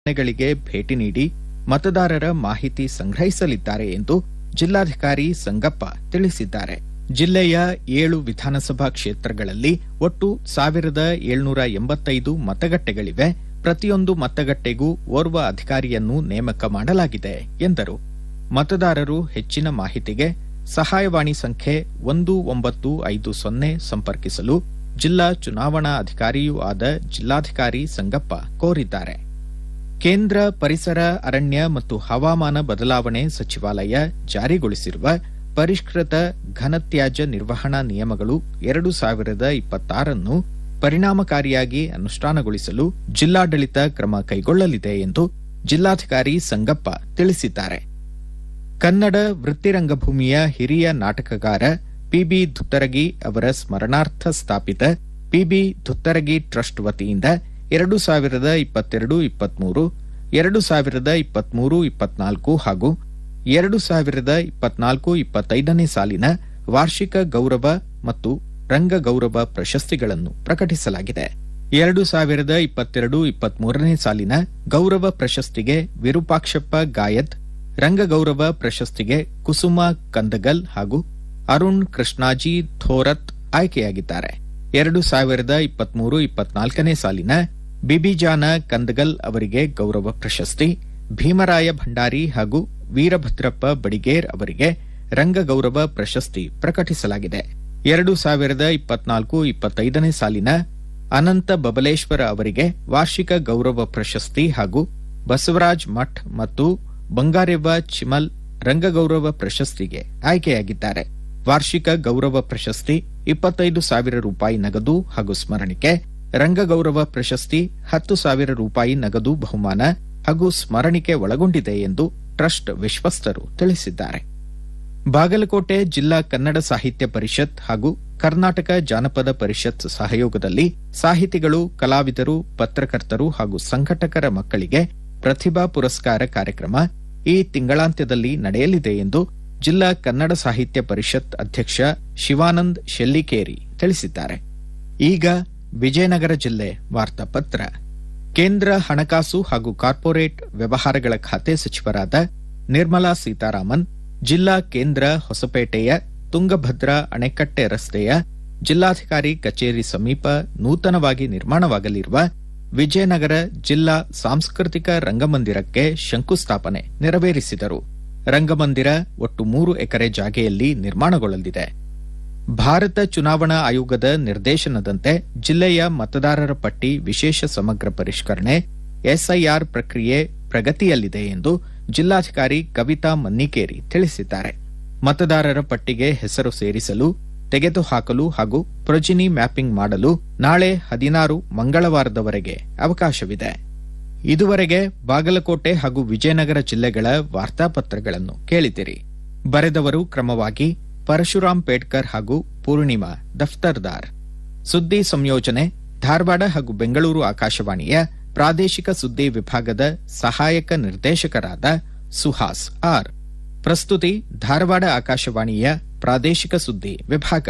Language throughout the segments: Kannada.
ಮನೆಗಳಿಗೆ ಭೇಟಿ ನೀಡಿ ಮತದಾರರ ಮಾಹಿತಿ ಸಂಗ್ರಹಿಸಲಿದ್ದಾರೆ ಎಂದು ಜಿಲ್ಲಾಧಿಕಾರಿ ಸಂಗಪ್ಪ ತಿಳಿಸಿದ್ದಾರೆ ಜಿಲ್ಲೆಯ ಏಳು ವಿಧಾನಸಭಾ ಕ್ಷೇತ್ರಗಳಲ್ಲಿ ಒಟ್ಟು ಸಾವಿರದ ಏಳ್ನೂರ ಎಂಬತ್ತೈದು ಮತಗಟ್ಟೆಗಳಿವೆ ಪ್ರತಿಯೊಂದು ಮತಗಟ್ಟೆಗೂ ಓರ್ವ ಅಧಿಕಾರಿಯನ್ನು ನೇಮಕ ಮಾಡಲಾಗಿದೆ ಎಂದರು ಮತದಾರರು ಹೆಚ್ಚಿನ ಮಾಹಿತಿಗೆ ಸಹಾಯವಾಣಿ ಸಂಖ್ಯೆ ಒಂದು ಒಂಬತ್ತು ಐದು ಸೊನ್ನೆ ಸಂಪರ್ಕಿಸಲು ಜಿಲ್ಲಾ ಚುನಾವಣಾ ಅಧಿಕಾರಿಯೂ ಆದ ಜಿಲ್ಲಾಧಿಕಾರಿ ಸಂಗಪ್ಪ ಕೋರಿದ್ದಾರೆ ಕೇಂದ್ರ ಪರಿಸರ ಅರಣ್ಯ ಮತ್ತು ಹವಾಮಾನ ಬದಲಾವಣೆ ಸಚಿವಾಲಯ ಜಾರಿಗೊಳಿಸಿರುವ ಪರಿಷ್ಕೃತ ಘನತ್ಯಾಜ್ಯ ನಿರ್ವಹಣಾ ನಿಯಮಗಳು ಎರಡು ಸಾವಿರದ ಇಪ್ಪತ್ತಾರನ್ನು ಪರಿಣಾಮಕಾರಿಯಾಗಿ ಅನುಷ್ಠಾನಗೊಳಿಸಲು ಜಿಲ್ಲಾಡಳಿತ ಕ್ರಮ ಕೈಗೊಳ್ಳಲಿದೆ ಎಂದು ಜಿಲ್ಲಾಧಿಕಾರಿ ಸಂಗಪ್ಪ ತಿಳಿಸಿದ್ದಾರೆ ಕನ್ನಡ ವೃತ್ತಿರಂಗಭೂಮಿಯ ಹಿರಿಯ ನಾಟಕಗಾರ ಪಿಬಿ ಧುತ್ತರಗಿ ಅವರ ಸ್ಮರಣಾರ್ಥ ಸ್ಥಾಪಿತ ಪಿಬಿ ಧುತ್ತರಗಿ ಟ್ರಸ್ಟ್ ವತಿಯಿಂದ ಎರಡು ಸಾವಿರದ ಇಪ್ಪತ್ತೆರಡು ಇಪ್ಪತ್ಮೂರು ಎರಡು ಸಾವಿರದ ಇಪ್ಪತ್ಮೂರು ಇಪ್ಪತ್ನಾಲ್ಕು ಹಾಗೂ ಎರಡು ಸಾವಿರದ ಇಪ್ಪತ್ನಾಲ್ಕು ಇಪ್ಪತ್ತೈದನೇ ಸಾಲಿನ ವಾರ್ಷಿಕ ಗೌರವ ಮತ್ತು ರಂಗ ಗೌರವ ಪ್ರಶಸ್ತಿಗಳನ್ನು ಪ್ರಕಟಿಸಲಾಗಿದೆ ಎರಡು ಸಾವಿರದ ಇಪ್ಪತ್ತೆರಡು ಇಪ್ಪತ್ಮೂರನೇ ಸಾಲಿನ ಗೌರವ ಪ್ರಶಸ್ತಿಗೆ ವಿರೂಪಾಕ್ಷಪ್ಪ ಗಾಯತ್ ರಂಗಗೌರವ ಪ್ರಶಸ್ತಿಗೆ ಕುಸುಮ ಕಂದಗಲ್ ಹಾಗೂ ಅರುಣ್ ಕೃಷ್ಣಾಜಿ ಥೋರತ್ ಆಯ್ಕೆಯಾಗಿದ್ದಾರೆ ಎರಡು ಸಾವಿರದ ಇಪ್ಪತ್ಮೂರು ಇಪ್ಪತ್ನಾಲ್ಕನೇ ಸಾಲಿನ ಬಿಬಿಜಾನ ಕಂದಗಲ್ ಅವರಿಗೆ ಗೌರವ ಪ್ರಶಸ್ತಿ ಭೀಮರಾಯ ಭಂಡಾರಿ ಹಾಗೂ ವೀರಭದ್ರಪ್ಪ ಬಡಿಗೇರ್ ಅವರಿಗೆ ರಂಗಗೌರವ ಪ್ರಶಸ್ತಿ ಪ್ರಕಟಿಸಲಾಗಿದೆ ಎರಡು ಸಾವಿರದ ಇಪ್ಪತ್ನಾಲ್ಕು ಇಪ್ಪತ್ತೈದನೇ ಸಾಲಿನ ಅನಂತ ಬಬಲೇಶ್ವರ ಅವರಿಗೆ ವಾರ್ಷಿಕ ಗೌರವ ಪ್ರಶಸ್ತಿ ಹಾಗೂ ಬಸವರಾಜ್ ಮಠ್ ಮತ್ತು ಬಂಗಾರೆವ್ವ ಚಿಮಲ್ ರಂಗಗೌರವ ಪ್ರಶಸ್ತಿಗೆ ಆಯ್ಕೆಯಾಗಿದ್ದಾರೆ ವಾರ್ಷಿಕ ಗೌರವ ಪ್ರಶಸ್ತಿ ಇಪ್ಪತ್ತೈದು ಸಾವಿರ ರೂಪಾಯಿ ನಗದು ಹಾಗೂ ಸ್ಮರಣಿಕೆ ರಂಗಗೌರವ ಪ್ರಶಸ್ತಿ ಹತ್ತು ಸಾವಿರ ರೂಪಾಯಿ ನಗದು ಬಹುಮಾನ ಹಾಗೂ ಸ್ಮರಣಿಕೆ ಒಳಗೊಂಡಿದೆ ಎಂದು ಟ್ರಸ್ಟ್ ವಿಶ್ವಸ್ತರು ತಿಳಿಸಿದ್ದಾರೆ ಬಾಗಲಕೋಟೆ ಜಿಲ್ಲಾ ಕನ್ನಡ ಸಾಹಿತ್ಯ ಪರಿಷತ್ ಹಾಗೂ ಕರ್ನಾಟಕ ಜಾನಪದ ಪರಿಷತ್ ಸಹಯೋಗದಲ್ಲಿ ಸಾಹಿತಿಗಳು ಕಲಾವಿದರು ಪತ್ರಕರ್ತರು ಹಾಗೂ ಸಂಘಟಕರ ಮಕ್ಕಳಿಗೆ ಪ್ರತಿಭಾ ಪುರಸ್ಕಾರ ಕಾರ್ಯಕ್ರಮ ಈ ತಿಂಗಳಾಂತ್ಯದಲ್ಲಿ ನಡೆಯಲಿದೆ ಎಂದು ಜಿಲ್ಲಾ ಕನ್ನಡ ಸಾಹಿತ್ಯ ಪರಿಷತ್ ಅಧ್ಯಕ್ಷ ಶಿವಾನಂದ್ ಶೆಲ್ಲಿಕೇರಿ ತಿಳಿಸಿದ್ದಾರೆ ಈಗ ವಿಜಯನಗರ ಜಿಲ್ಲೆ ವಾರ್ತಾಪತ್ರ ಕೇಂದ್ರ ಹಣಕಾಸು ಹಾಗೂ ಕಾರ್ಪೊರೇಟ್ ವ್ಯವಹಾರಗಳ ಖಾತೆ ಸಚಿವರಾದ ನಿರ್ಮಲಾ ಸೀತಾರಾಮನ್ ಜಿಲ್ಲಾ ಕೇಂದ್ರ ಹೊಸಪೇಟೆಯ ತುಂಗಭದ್ರಾ ಅಣೆಕಟ್ಟೆ ರಸ್ತೆಯ ಜಿಲ್ಲಾಧಿಕಾರಿ ಕಚೇರಿ ಸಮೀಪ ನೂತನವಾಗಿ ನಿರ್ಮಾಣವಾಗಲಿರುವ ವಿಜಯನಗರ ಜಿಲ್ಲಾ ಸಾಂಸ್ಕೃತಿಕ ರಂಗಮಂದಿರಕ್ಕೆ ಶಂಕುಸ್ಥಾಪನೆ ನೆರವೇರಿಸಿದರು ರಂಗಮಂದಿರ ಒಟ್ಟು ಮೂರು ಎಕರೆ ಜಾಗೆಯಲ್ಲಿ ನಿರ್ಮಾಣಗೊಳ್ಳಲಿದೆ ಭಾರತ ಚುನಾವಣಾ ಆಯೋಗದ ನಿರ್ದೇಶನದಂತೆ ಜಿಲ್ಲೆಯ ಮತದಾರರ ಪಟ್ಟಿ ವಿಶೇಷ ಸಮಗ್ರ ಪರಿಷ್ಕರಣೆ ಎಸ್ಐಆರ್ ಪ್ರಕ್ರಿಯೆ ಪ್ರಗತಿಯಲ್ಲಿದೆ ಎಂದು ಜಿಲ್ಲಾಧಿಕಾರಿ ಕವಿತಾ ಮನ್ನಿಕೇರಿ ತಿಳಿಸಿದ್ದಾರೆ ಮತದಾರರ ಪಟ್ಟಿಗೆ ಹೆಸರು ಸೇರಿಸಲು ತೆಗೆದುಹಾಕಲು ಹಾಗೂ ಪ್ರೊಜಿನಿ ಮ್ಯಾಪಿಂಗ್ ಮಾಡಲು ನಾಳೆ ಹದಿನಾರು ಮಂಗಳವಾರದವರೆಗೆ ಅವಕಾಶವಿದೆ ಇದುವರೆಗೆ ಬಾಗಲಕೋಟೆ ಹಾಗೂ ವಿಜಯನಗರ ಜಿಲ್ಲೆಗಳ ವಾರ್ತಾಪತ್ರಗಳನ್ನು ಕೇಳಿದಿರಿ ಬರೆದವರು ಕ್ರಮವಾಗಿ ಪರಶುರಾಮ್ ಪೇಡ್ಕರ್ ಹಾಗೂ ಪೂರ್ಣಿಮಾ ದಫ್ತರ್ದಾರ್ ಸುದ್ದಿ ಸಂಯೋಜನೆ ಧಾರವಾಡ ಹಾಗೂ ಬೆಂಗಳೂರು ಆಕಾಶವಾಣಿಯ ಪ್ರಾದೇಶಿಕ ಸುದ್ದಿ ವಿಭಾಗದ ಸಹಾಯಕ ನಿರ್ದೇಶಕರಾದ ಸುಹಾಸ್ ಆರ್ ಪ್ರಸ್ತುತಿ ಧಾರವಾಡ ಆಕಾಶವಾಣಿಯ ಪ್ರಾದೇಶಿಕ ಸುದ್ದಿ ವಿಭಾಗ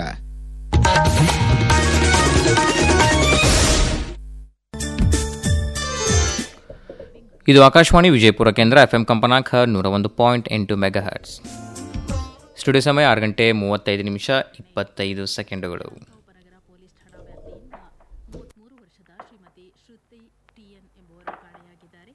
ಇದು ಆಕಾಶವಾಣಿ ವಿಜಯಪುರ ಕೇಂದ್ರ ಎಫ್ಎಂ ಕಂಪನಾಂಕ ನೂರ ಒಂದು ಪಾಯಿಂಟ್ ಎಂಟು ಮೆಗಾ ಹರ್ಟ್ಸ್ ಸ್ಟುಡಿಯೋ ಸಮಯ ಆರು ಗಂಟೆ ಮೂವತ್ತೈದು ನಿಮಿಷ ಇಪ್ಪತ್ತೈದು ಸೆಕೆಂಡುಗಳು ಉಪನಗರ ಪೊಲೀಸ್ ಠಾಣಾ ವ್ಯಾಪ್ತಿಯಿಂದ ಮೂವತ್ಮೂರು ವರ್ಷದ ಶ್ರೀಮತಿ ಶ್ರುತಿ ಟಿಎನ್ ಎಂಬುವರು ಕಾಣೆಯಾಗಿದ್ದಾರೆ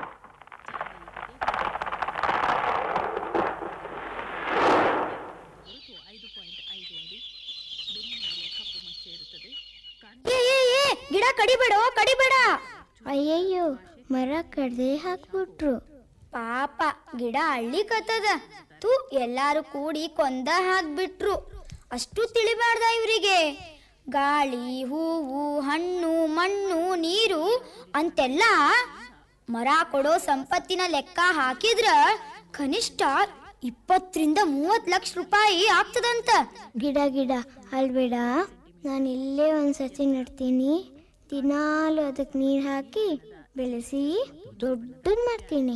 ಗುರುತು ಐದು ಪಾಯಿಂಟ್ ಐದು ಅಡಿ ಬೆನ್ನಿನ ಮೇಲೆ ಕಪ್ಪು ಮಚ್ಚೆ ಇರುತ್ತದೆ ಕಾಣೆ ಏ ಏ ಏ ಗಿಡ ಕಡಿಬೇಡ ಕಡಿಬೇಡ ಅಯ್ಯಯ್ಯೋ ಮರ ಕಡ್ದೆ ಹಾಕ್ಬಿಟ್ರು ಪಾಪ ಗಿಡ ಅಳ್ಳಿಕತ್ತದ ತೂ ಎಲ್ಲಾರು ಕೂಡಿ ಕೊಂದ ಹಾಕ್ಬಿಟ್ರು ಅಷ್ಟು ತಿಳಿಬಾರ್ದ ಇವರಿಗೆ ಗಾಳಿ ಹೂವು ಹಣ್ಣು ಮಣ್ಣು ನೀರು ಅಂತೆಲ್ಲ ಮರ ಕೊಡೋ ಸಂಪತ್ತಿನ ಲೆಕ್ಕ ಹಾಕಿದ್ರ ಕನಿಷ್ಠ ಇಪ್ಪತ್ತರಿಂದ ಮೂವತ್ ಲಕ್ಷ ರೂಪಾಯಿ ಆಗ್ತದಂತ ಗಿಡ ಗಿಡ ಅಲ್ಬೇಡ ನಾನು ಇಲ್ಲೇ ಒಂದ್ಸತಿ ನಡ್ತೀನಿ ದಿನಾಲು ಅದಕ್ಕೆ ನೀರು ಹಾಕಿ ಬೆಳೆಸಿ ದೊಡ್ಡದ್ ಮಾಡ್ತೀನಿ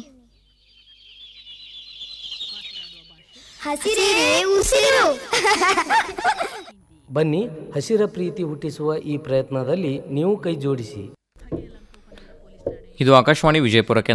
ಹಸಿರೇ ಉಸಿರು ಬನ್ನಿ ಹಸಿರ ಪ್ರೀತಿ ಹುಟ್ಟಿಸುವ ಈ ಪ್ರಯತ್ನದಲ್ಲಿ ನೀವು ಕೈ ಜೋಡಿಸಿ ಇದು ಆಕಾಶವಾಣಿ ವಿಜಯಪುರ ಕೇಂದ್ರ